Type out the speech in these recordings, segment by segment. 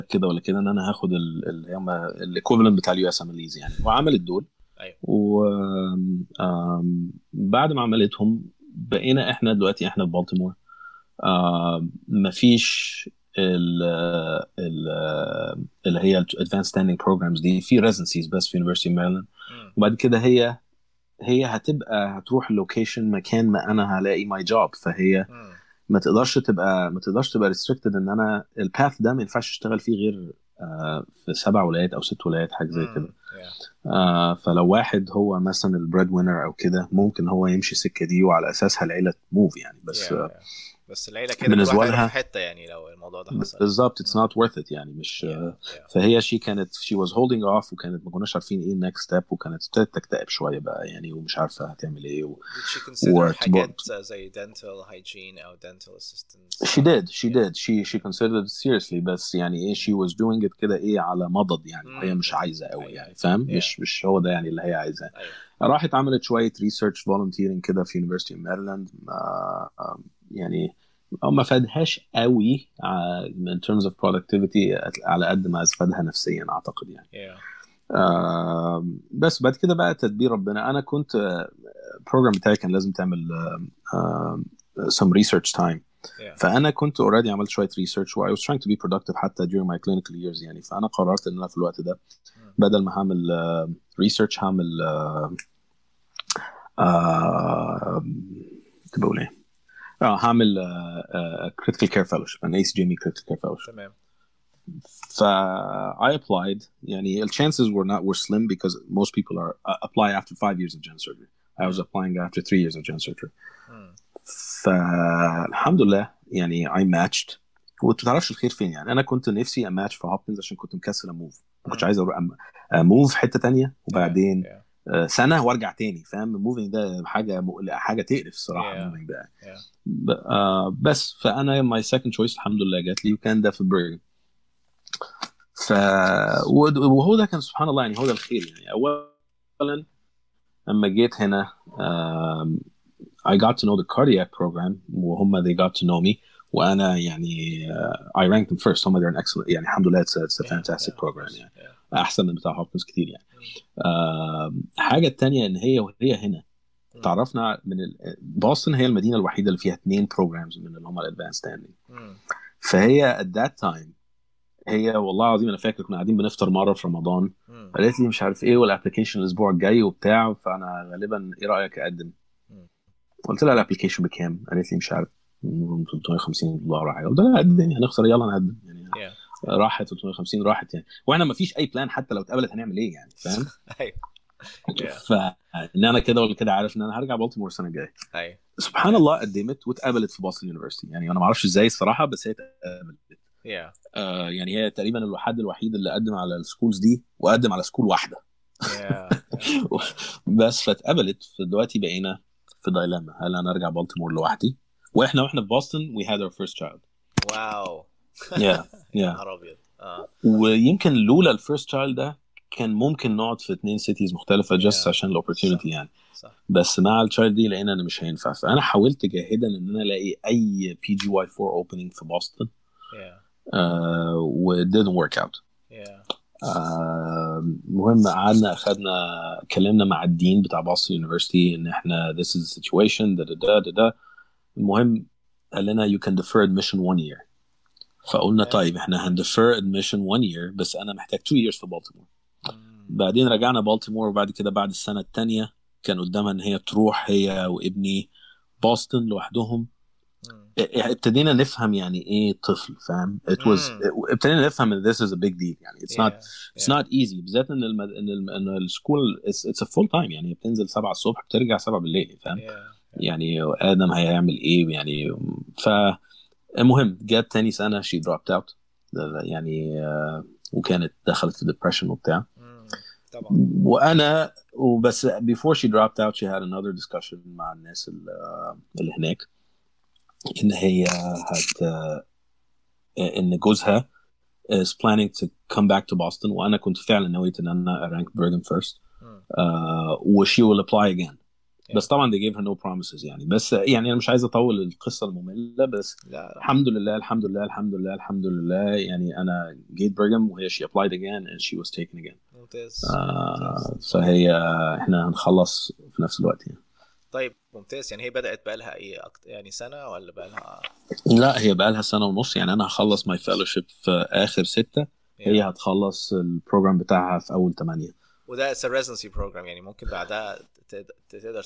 كده ولا كده ان انا هاخد ال- اللي هم الايكوفالنت بتاع اليو اس ام يعني وعملت دول ايوه وبعد ما عملتهم بقينا احنا دلوقتي احنا في بالتيمور آم، مفيش ال ال اللي هي الادفانس ستاندينج بروجرامز دي في ريزنسيز بس في يونيفرستي ميرلاند مم. وبعد كده هي هي هتبقى هتروح اللوكيشن مكان ما انا هلاقي ماي جوب فهي مم. ما تقدرش تبقى ما تقدرش تبقى ريستريكتد ان انا الباث ده ما ينفعش اشتغل فيه غير آه، في سبع ولايات او ست ولايات حاجه زي كده مم. Yeah. آه فلو واحد هو مثلا البريد وينر او كده ممكن هو يمشي السكه دي وعلى اساسها العيله تموف يعني بس Yeah, آه yeah. بس العيله كده بالنسبة كل واحد لها- في حته يعني لو الموضوع ده حصل بالظبط اتس نوت worth it يعني مش آه Yeah, yeah. فهي شي كانت شي واز هولدنج اوف وكانت ما كناش عارفين ايه النكست ستيب وكانت ابتدت تكتئب شويه بقى يعني ومش عارفه هتعمل ايه و... Did she consider وارتباط. حاجات زي dental hygiene أو dental assistance؟ she did she Yeah. did she she considered it seriously بس يعني ايه she was doing it كده ايه على مضض يعني مم. هي مش عايزه قوي أيوة. يعني فاهم Yeah. مش مش هو ده يعني اللي هي عايزاه أيوه راحت عملت شويه ريسيرش فولunteering كده في يونيفرستي ماريلاند يعني أو ما فادهاش قوي ع- in terms of productivity على قد ما فادها نفسيا اعتقد يعني yeah. آه، بس بعد كده بقى تدبير ربنا انا كنت البروجرام بتاعي كان لازم تعمل آه، آه، some research time Yeah. فانا كنت already عملت شويه ريسيرش و I was trying to be productive حتى during my clinical years يعني فانا قررت ان انا في الوقت ده بدل ما هعمل ريسيرش هعمل آه، آه، كنت بقول ايه؟ اه هعمل كريتيكال كير فellowship an ACGME critical care fellowship تمام ف I applied يعني the chances were not were slim because most people are uh, apply after five years of general surgery. I was applying after three years of general surgery. مم. فالحمد لله يعني I matched وانت تعرفش الخير فين يعني انا كنت نفسي اماتش في هوبكنز عشان كنت مكسل اموف ما كنتش مم. عايز اروح اموف حته تانية وبعدين Yeah, آه، سنه وارجع تاني فاهم الموفينج ده حاجه مقلقه حاجه تقرف الصراحه Yeah. الموفينج ده yeah. ب- آه، بس فانا ماي سكند تشويس الحمد لله جات لي وكان ده في بريغن ف ود- وهو ده كان سبحان الله يعني هو ده الخير يعني اولا لما جيت هنا um, I got to know the cardiac program وهم they got to know me وانا يعني uh, I ranked them first هم they're an excellent يعني الحمد لله it's a, it's a Yeah, fantastic yeah, of program course. يعني Yeah. احسن من بتاع هوبكنز كتير يعني مم. um, الحاجه الثانيه ان هي وهي هنا مم. تعرفنا من ال... بoston هي المدينه الوحيده اللي فيها اثنين programs من اللي هم الادفانس ستاندينج مم. فهي at that time هي والله العظيم انا فاكر كنا قاعدين بنفطر مره في رمضان مم. قالت لي مش عارف ايه والابلكيشن الاسبوع الجاي وبتاع فانا غالبا ايه رايك اقدم مم. قلت لها الابلكيشن بكام قالت لي مش عارف م- 350 دولار ولا حاجه قلت لها قدم هنخسر يلا نقدم يعني Yeah. راحت 350 راحت يعني واحنا ما فيش اي بلان حتى لو اتقبلت هنعمل ايه يعني فاهم أيوه Yeah. فان انا كده ولا كده عارف ان انا هرجع بالتيمور السنه الجايه أيوه سبحان الله قدمت واتقبلت في بوسطن يونيفرستي يعني انا ما اعرفش ازاي الصراحه بس هي اتقبلت Yeah. آه يعني هي تقريبا الحد الوحيد اللي قدم على السكولز دي وقدم على سكول واحده Yeah. Yeah. بس فاتقبلت فدلوقتي بقينا في دايلاما هل انا ارجع بالتيمور لوحدي واحنا واحنا في بوسطن وي هاد اور فيرست تشايلد واو يا يا نهار أبيض اه ويمكن لولا الفيرست تشايلد ده كان ممكن نقعد في اثنين سيتيز مختلفه جاست Yeah. عشان الاوبورتيونيتي صح. يعني صح بس مع التشايلد دي لقينا ان مش هينفع فانا حاولت جاهدا ان انا الاقي اي بي جي واي 4 اوبننج في بوسطن Yeah. uh, و it didn't work out Yeah. آه، المهم قعدنا اخدنا اتكلمنا مع الدين بتاع بoston يونيفرستي ان احنا this is the situation ده ده ده ده, ده. المهم قال لنا you can defer admission one year فقلنا Yeah. طيب احنا هندفر admission one year بس انا محتاج two years في بالتيمور مم. بعدين رجعنا بالتيمور وبعد كده بعد السنه الثانيه كان قدامها ان هي تروح هي وابني بوسطن لوحدهم مم. ابتدينا نفهم يعني ايه طفل فاهم it was مم. ابتدينا نفهم ان this is a big deal يعني it's not Yeah. it's Yeah. not easy بالذات ان الم... ان الم... ان السكول it's, it's a full time يعني بتنزل 7 الصبح بترجع 7 بالليل فاهم Yeah. يعني ادم هيعمل ايه يعني فالمهم جت تاني سنه she dropped out يعني آه، وكانت دخلت في depression وبتاع مم. طبعا وانا وبس before she dropped out she had another discussion مع الناس ال- اللي هناك ان هي هت ان جوزها is planning to come back to Boston وانا كنت فعلا نويت ان انا rank Bergen first مم. uh, و she will apply again بس طبعا they gave her no promises يعني بس يعني انا مش عايز اطول القصه الممله بس لا لا الحمد لله الحمد لله الحمد لله الحمد لله يعني انا جيت برجم وهي she applied again and she was taken again ممتاز آه ممتاز. فهي احنا هنخلص في نفس الوقت يعني طيب ممتاز يعني هي بدأت بقالها ايه أكتر يعني سنة ولا بقالها لا هي بقى لها سنه ونص يعني انا هخلص ماي فellowship في اخر ستة هي هتخلص البروجرام بتاعها في اول ثمانية وده it's a residency program يعني ممكن بعدها تقدر- تقدر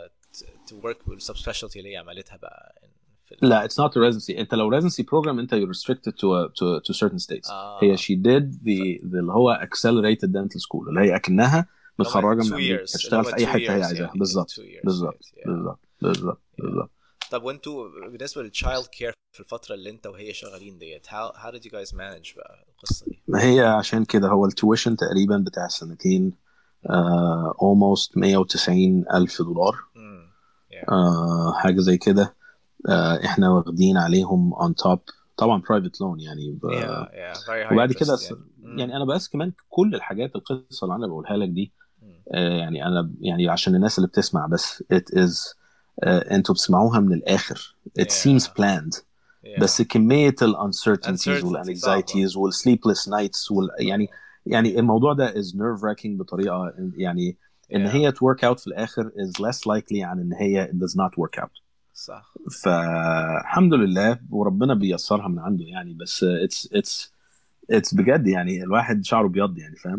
to work بالسب سبيشالتي اللي هي عملتها بقى في ال- لا it's not a residency انت لو residency program انت you're restricted to a, to, to certain states آه. هي she did the, the اللي هو accelerated dental school اللي هي اكنها متخرجه two من امريكا years. تشتغل اللي في هم اي two حته هي years عايزاها يعني. بالظبط Two years, بالظبط yeah. بالظبط بالظبط بالظبط بالظبط طب وانتوا بالنسبه للتشايلد كير في الفتره اللي انت وهي شغالين ديت how, how did you guys manage بقى القصه دي؟ ما هي عشان كده هو التويشن تقريبا بتاع السنتين uh, almost 190 ألف دولار امم uh, حاجة زي كده uh, احنا واخدين عليهم on top طبعا private loan يعني ب... yeah yeah very high وبعد interest كده يعني. مم. يعني انا بس كمان كل الحاجات القصة اللي انا بقولها لك دي مم. آه، يعني انا يعني عشان الناس اللي بتسمع بس it is آه، انتوا بتسمعوها من الاخر it Yeah. seems planned Yeah. بس كمية ال uncertainties Uncertainty وال صعبة. anxieties وال sleepless nights وال يعني يعني الموضوع ده is nerve wracking بطريقة يعني ان Yeah. هي to work out في الاخر is less likely عن ان هي it does not work out صح فالحمد لله وربنا بيسرها من عنده يعني بس it's it's it's بجد يعني الواحد شعره بيض يعني فاهم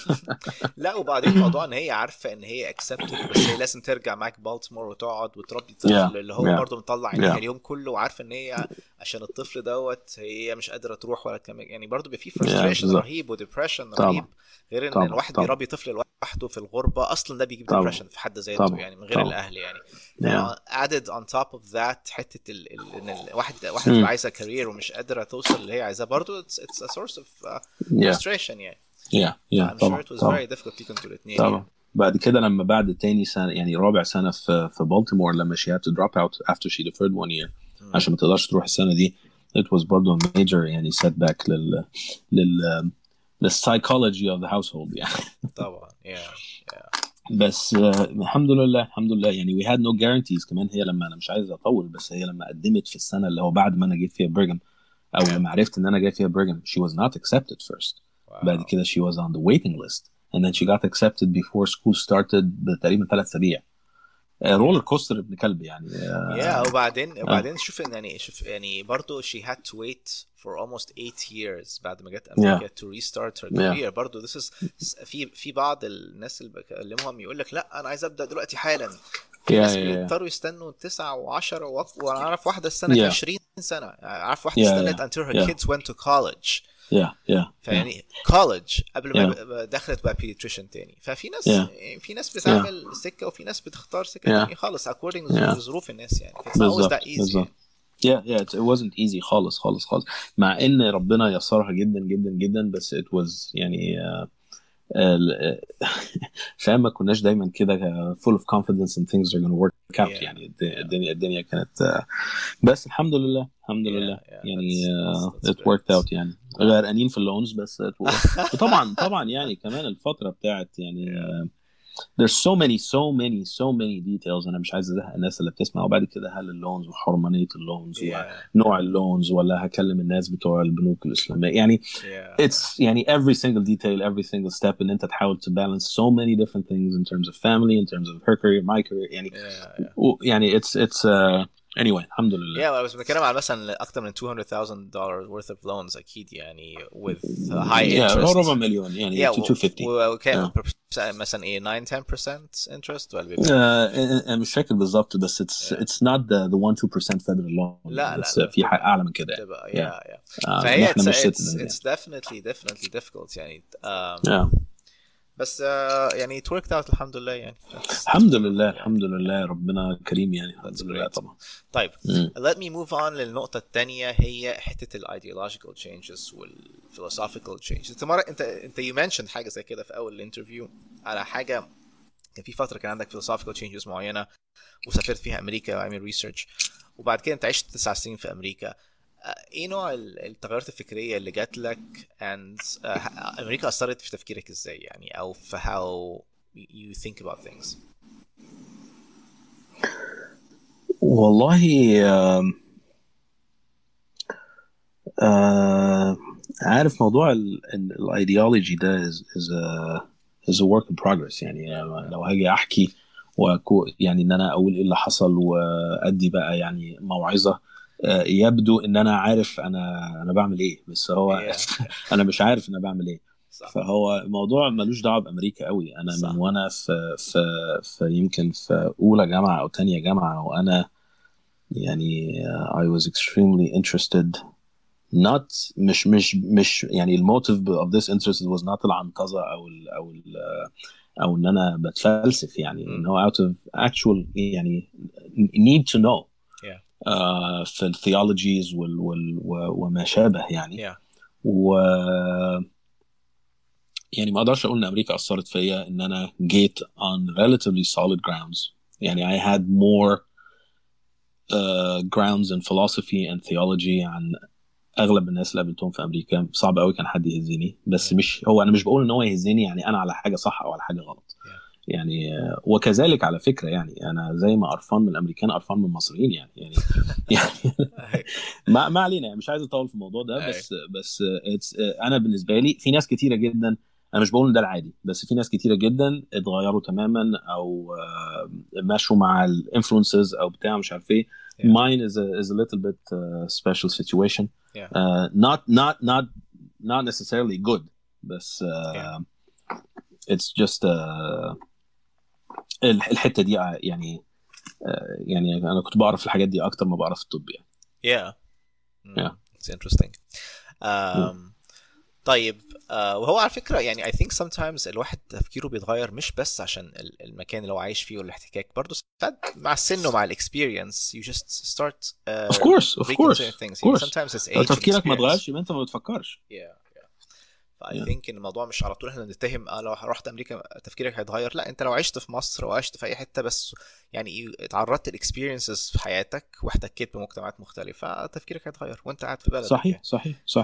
لا وبعدين موضوع ان هي عارفه ان هي اكسبتد بس هي لازم ترجع معاك بالتيمور وتقعد وتربي الطفل Yeah. اللي هو Yeah. برضه مطلع عينيها Yeah. اليوم كله وعارفه ان هي عشان الطفل دوت هي مش قادره تروح ولا كمان يعني برضه بيبقى في Yeah, فرستريشن بالظبط. رهيب وديبرشن طبعا. رهيب غير ان طبعا. الواحد طبعا. بيربي طفل لوحده في الغربه اصلا ده بيجيب طبعا. ديبرشن في حد ذاته طبعا. يعني من غير طبعا. الاهل يعني Yeah. added on top of that حته ال... ال... ان الواحد واحد مم. تبقى عايزه كارير ومش قادره توصل اللي هي عايزاه برضه it's, it's a source of uh, yeah frustration يعني yeah yeah I'm طبعا sure it was طبعا very difficult ليكم انتوا الاثنين طبعا بعد كده لما بعد تاني سنة يعني رابع سنة في في بالتيمور لما she had to drop out after she deferred one year مم. عشان ما تقدرش تروح السنة دي it was برضه a major يعني setback لل لل للسايكولوجي of the household يعني طبعا yeah بس آه، الحمد لله الحمد لله يعني we had no guarantees كمان هي لما انا مش عايز اطول بس هي لما قدمت في السنة اللي هو بعد ما انا جيت فيها برجم او لما عرفت ان انا جاي فيها برجم she was not accepted first wow. بعد كده she was on the waiting list and then she got accepted before school started بتقريبا ثلاث اسابيع رولر كوستر ابن كلب يعني آه، yeah وبعدين وبعدين شوف إن يعني شوف يعني برضه she had to wait for almost eight years بعد ما جت امريكا to restart her career برضه this is في في بعض الناس اللي بكلمهم يقول لك لا انا عايز ابدا دلوقتي حالا في Yeah, ناس yeah, yeah. بيضطروا يستنوا تسعة و10 وانا اعرف واحده استنت Yeah. 20 سنه اعرف واحده Yeah, استنت yeah. until her Yeah. kids went to college yeah yeah فيعني كولج قبل ما Yeah. يبقى- دخلت بقى بيديتريشن تاني ففي ناس Yeah. في ناس بتعمل سكه وفي ناس بتختار سكه Yeah. تانية خالص according Yeah. لظروف الناس يعني it's not always بالظبط that easy بالظبط yeah yeah it, it wasn't easy خالص خالص خالص مع ان ربنا يسرها جدا جدا جدا بس it was يعني آه، آه، فاهم ما كناش دايما كده full of confidence and things are going to work out Yeah. يعني الد- الدنيا الدنيا كانت آه، بس الحمد لله الحمد Yeah, لله yeah, يعني that's- آه، that's- that's it worked great. out يعني غرقانين في اللونز بس it worked. وطبعا طبعا يعني كمان الفتره بتاعت يعني آه، there's so many so many so many details انا مش عايز ازهق الناس اللي بتسمع وبعد كده هل اللونز وحرمانيه اللونز Yeah. ونوع اللونز ولا هكلم الناس بتوع البنوك الاسلاميه يعني Yeah. it's يعني every single detail every single step ان انت تحاول to balance so many different things in terms of family in terms of her career my career يعني Yeah, yeah. و- يعني it's it's uh, anyway الحمد لله Yeah, well, بس بنتكلم على مثلا اكتر من 200,000 dollars worth of loans اكيد يعني with high yeah, interest ربع مليون يعني yeah, to 250 و- وكام Yeah. percent- مثلا ايه 9 10% interest ولا بيبقى uh, انا مش فاكر بالظبط بس it's Yeah. it's not the the 1 2% federal loan لا، بس لا. في حاجه اعلى من كده تبقى Yeah. yeah yeah آه، فهي احنا it's, مش it's, citizens يعني. it's definitely definitely difficult يعني um, Yeah. بس uh, يعني it worked out الحمد لله يعني That's- الحمد لله الحمد لله ربنا كريم يعني الحمد That's لله great. طبعا طيب مم. let me move on للنقطة الثانية هي حتة ال ideological changes وال philosophical changes انت مرة انت انت you mentioned حاجة زي كده في أول الانترفيو على حاجة كان في فترة كان عندك philosophical changes معينة وسافرت فيها أمريكا وعمل research وبعد كده انت عشت تسع سنين في أمريكا آه، ايه نوع ال- التغيرات الفكرية اللي جات لك and آه، أمريكا أثرت في تفكيرك ازاي يعني أو في how you think about things والله آم، آه عارف موضوع الايديولوجي ده is, is a is a work in progress يعني لو هاجي احكي وكو يعني ان انا اقول ايه اللي حصل وادي بقى يعني موعظه آه، يبدو ان انا عارف انا انا بعمل ايه بس هو Yeah. انا مش عارف انا بعمل ايه صح فهو الموضوع ملوش دعوه بامريكا قوي انا صح. من وانا في في في يمكن في اولى جامعه او تانية جامعه وانا يعني uh, I was extremely interested not مش مش مش يعني الموتيف of this interest was not العنطزه او ال او ال او ان انا بتفلسف يعني مم. ان هو out of actual يعني need to know Yeah. uh, في الثيولوجيز وال وال و- وما شابه يعني Yeah. و يعني ما اقدرش اقول ان امريكا اثرت فيا ان انا جيت on relatively solid grounds يعني I had more uh, grounds in philosophy and theology عن اغلب الناس اللي قابلتهم في امريكا صعب قوي كان حد يهزني بس Yeah. مش هو انا مش بقول ان هو يهزني يعني انا على حاجه صح او على حاجه غلط Yeah. يعني آه، وكذلك على فكره يعني انا زي ما قرفان من الامريكان قرفان من المصريين يعني يعني يعني ما ما علينا يعني مش عايز اطول في الموضوع ده بس بس it's انا بالنسبه لي في ناس كتيره جدا انا مش بقول ان ده العادي بس في ناس كتيره جدا اتغيروا تماما او آه، مشوا مع الانفلونسز او بتاع مش عارف ايه Yeah. mine is a is a little bit uh, special situation Yeah. uh, not not not not necessarily good بس uh, Yeah. it's just uh, الح- الحته دي آه، يعني آه، يعني انا كنت بعرف الحاجات دي اكتر ما بعرف الطب يعني Yeah. Mm, Yeah. It's interesting. Um, طيب uh, وهو على فكرة يعني I think sometimes الواحد تفكيره بيتغير مش بس عشان ال- المكان اللي هو عايش فيه والاحتكاك برضه ساعات مع السن ومع الاكسبيرينس you just start uh, of course of course reconsidering things of يعني course sometimes it's age لو and تفكيرك ما experience. اتغيرش يبقى انت ما بتفكرش Yeah, yeah. فاي Yeah. ثينك ان الموضوع مش على طول احنا نتهم اه لو رحت امريكا تفكيرك هيتغير لا انت لو عشت في مصر او عشت في اي حته بس يعني اتعرضت لاكسبيرينسز في حياتك واحتكيت بمجتمعات مختلفه تفكيرك هيتغير وانت قاعد في بلدك صحيح يعني. صحيح صحيح